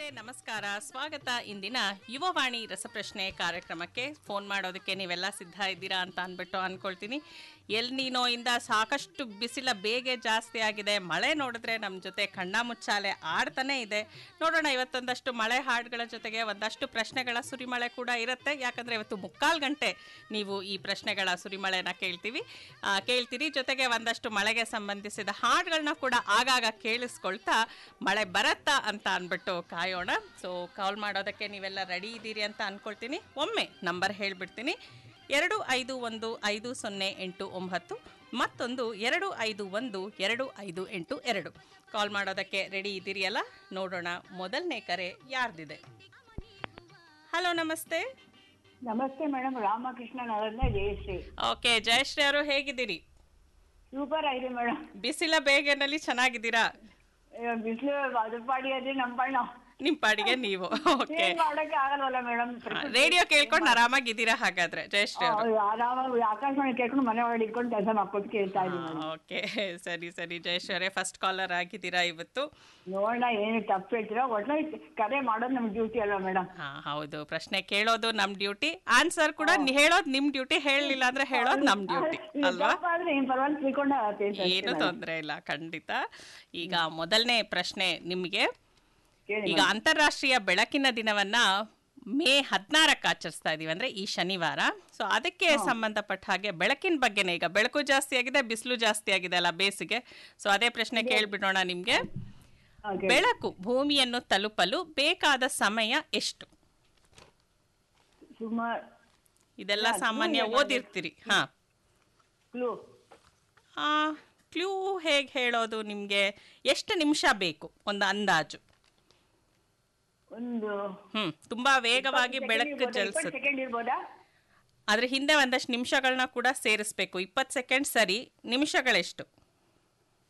ಕೇಳುಗರೆ ನಮಸ್ಕಾರ ಸ್ವಾಗತ ಇಂದಿನ ಯುವವಾಣಿ ರಸಪ್ರಶ್ನೆ ಕಾರ್ಯಕ್ರಮಕ್ಕೆ ಫೋನ್ ಮಾಡೋದಕ್ಕೆ ನೀವೆಲ್ಲ ಸಿದ್ಧ ಇದ್ದೀರಾ ಅಂತ ಅಂದ್ಬಿಟ್ಟು ಅನ್ಕೊಳ್ತೀನಿ ಎಲ್ ನೀನೋ ಇಂದ ಸಾಕಷ್ಟು ಬಿಸಿಲ ಬೇಗೆ ಜಾಸ್ತಿ ಆಗಿದೆ ಮಳೆ ನೋಡಿದ್ರೆ ನಮ್ಮ ಜೊತೆ ಕಣ್ಣ ಮುಚ್ಚಾಲೆ ಆಡ್ತಾನೆ ಇದೆ ನೋಡೋಣ ಇವತ್ತೊಂದಷ್ಟು ಮಳೆ ಹಾಡುಗಳ ಜೊತೆಗೆ ಒಂದಷ್ಟು ಪ್ರಶ್ನೆಗಳ ಸುರಿಮಳೆ ಕೂಡ ಇರುತ್ತೆ ಯಾಕಂದ್ರೆ ಇವತ್ತು ಮುಕ್ಕಾಲು ಗಂಟೆ ನೀವು ಈ ಪ್ರಶ್ನೆಗಳ ಸುರಿಮಳೆನ ಕೇಳ್ತೀವಿ ಆ, ಕೇಳ್ತೀರಿ ಜೊತೆಗೆ ಒಂದಷ್ಟು ಮಳೆಗೆ ಸಂಬಂಧಿಸಿದ ಹಾಡುಗಳನ್ನ ಕೂಡ ಆಗಾಗ ಕೇಳಿಸ್ಕೊಳ್ತಾ ಮಳೆ ಬರತ್ತಾ ಅಂತ ಅಂದ್ಬಿಟ್ಟು ಕಾಯೋಣ ಸೊ ಕಾಲ್ ಮಾಡೋದಕ್ಕೆ ನೀವೆಲ್ಲ ರೆಡಿ ಇದ್ದೀರಿ ಅಂತ ಅನ್ಕೊಳ್ತೀನಿ ಒಮ್ಮೆ ನಂಬರ್ ಹೇಳ್ಬಿಡ್ತೀನಿ ಎರಡು ಐದು ಒಂದು ಐದು ಸೊನ್ನೆ ಎಂಟು ಒಂಬತ್ತು ಮತ್ತೊಂದು ಎರಡು ಐದು ಒಂದು ಎರಡು ಐದು ಎಂಟು ಎರಡು ಕಾಲ್ ಮಾಡೋದಕ್ಕೆ ರೆಡಿ ಇದ್ದೀರಿಯಲ್ಲ ನೋಡೋಣ ಮೊದಲನೇ ಕರೆ ಯಾರ್ದಿದೆ ಹಲೋ ನಮಸ್ತೆ ನಮಸ್ತೆ ಮೇಡಮ್ ರಾಮಕೃಷ್ಣ ನಗರದ ಜಯಶ್ರೀ ಓಕೆ ಜಯಶ್ರೀ ಅವರು ಹೇಗಿದ್ದೀರಿ ಸೂಪರ್ ಆಗಿದೆ ಮೇಡಮ್ ಬಿಸಿಲ ಬೇಗೆನಲ್ಲಿ ಚೆನ್ನಾಗಿದ್ದೀರಾ ಬಿಸಿಲು ಅದ್ರ ಪಾಡಿ ಅದೇ ನಮ್ಮ ಪಾಡಿ ನಾವು ನಿಮ್ಮ ಪಾಡಿಗೆ ನೀವು ಓಕೆ ಏನ್ ಮಾಡಕ್ಕೆ ಆಗಲ್ವಲ್ಲ ಮೇಡಮ್ ರೇಡಿಯೋ ಕೇಳ್ಕೊಂಡು ಆರಾಮಾಗಿದ್ದೀರಾ ಹಾಗಾದ್ರೆ ಜಯಶ್ರೀ ಅವರು ಆರಾಮಾಗಿ ಆಕಾಶವಾಣಿ ಕೇಳ್ಕೊಂಡು ಮನೆ ಒಳಗೆ ಇಟ್ಕೊಂಡು ಕೆಲಸ ಮಾಡ್ಕೊಂಡು ಕೇಳ್ತಾ ಇದ್ದೀನಿ ಮೇಡಮ್ ಓಕೆ ಸರಿ ಸರಿ ಜಯಶ್ರೀ ಅವರೇ ಫಸ್ಟ್ ಕಾಲರ್ ಆಗಿದ್ದೀರಾ ಇವತ್ತು ನೋಡೋಣ ಏನು ತಪ್ಪು ಹೇಳ್ತೀರಾ ಒಟ್ನಲ್ಲಿ ಕರೆ ಮಾಡೋದು ನಮ್ ಡ್ಯೂಟಿ ಅಲ್ವಾ ಮೇಡಮ್ ಹಾ ಹೌದು ಪ್ರಶ್ನೆ ಕೇಳೋದು ನಮ್ ಡ್ಯೂಟಿ ಆನ್ಸರ್ ಕೂಡ ನಿ- ಹೇಳೋದು ನಿಮ್ ಡ್ಯೂಟಿ ಹೇಳಲಿಲ್ಲ ಅಂದ್ರೆ ಹೇಳೋದು ನಮ್ ಡ್ಯೂಟಿ ಅಲ್ವಾ ಆದ್ರೆ ಏನ್ ಪರವಾಗಿಲ್ಲ ತಿಳ್ಕೊಂಡ ಏನು ತೊಂದರೆ ಇಲ್ಲ ಖಂಡಿತ ಈಗ ಮೊದಲನೇ ಪ್ರಶ್ನೆ ನಿಮಗೆ ಕೇಳಿ ಈಗ ಅಂತಾರಾಷ್ಟ್ರೀಯ ಬೆಳಕಿನ ದಿನವನ್ನ ಮೇ ಹದಿನಾರಕ್ಕೆ ಆಚರಿಸ್ತಾ ಇದೀವಿ ಅಂದ್ರೆ ಈ ಶನಿವಾರ ಸೊ ಅದಕ್ಕೆ ಸಂಬಂಧಪಟ್ಟ ಹಾಗೆ ಬೆಳಕಿನ ಬಗ್ಗೆನೇ ಈಗ ಬೆಳಕು ಜಾಸ್ತಿ ಆಗಿದೆ ಬಿಸಿಲು ಜಾಸ್ತಿ ಆಗಿದೆ ಅಲ್ಲ ಬೇಸಿಗೆ ಸೊ ಅದೇ ಪ್ರಶ್ನೆ ಕೇಳ್ಬಿಡೋಣ ನಿಮ್ಗೆ Okay. ಬೆಳಕು ಭೂಮಿಯನ್ನು ತಲುಪಲು ಬೇಕಾದ ಸಮಯ ಎಷ್ಟು ಸುಮಾರು ಇದೆಲ್ಲ ಹಾ, ಸಾಮಾನ್ಯ clue ಓದಿರ್ತೀರಿ ಹಾ ಕ್ಲೂ ಕ್ಲೂ ಹೇಗೆ ಹೇಳೋದು ನಿಮಗೆ ಎಷ್ಟು ನಿಮಿಷ ಬೇಕು ಒಂದು ಅಂದಾಜು ಒಂದು ಹ್ಮ್ ತುಂಬಾ ವೇಗವಾಗಿ ಬೆಳಕು ಜಲ್ಸುತ್ತೆ ಸೆಕೆಂಡ್ ಇರ್ಬೋದಾ ಅದ್ರ ಹಿಂದೆ ಒಂದಷ್ಟು ನಿಮಿಷಗಳನ್ನ ಕೂಡ ಸೇರಿಸ್ಬೇಕು ಇಪ್ಪತ್ತು ಸೆಕೆಂಡ್ ಸರಿ ನಿಮಿಷಗಳೆಷ್ಟು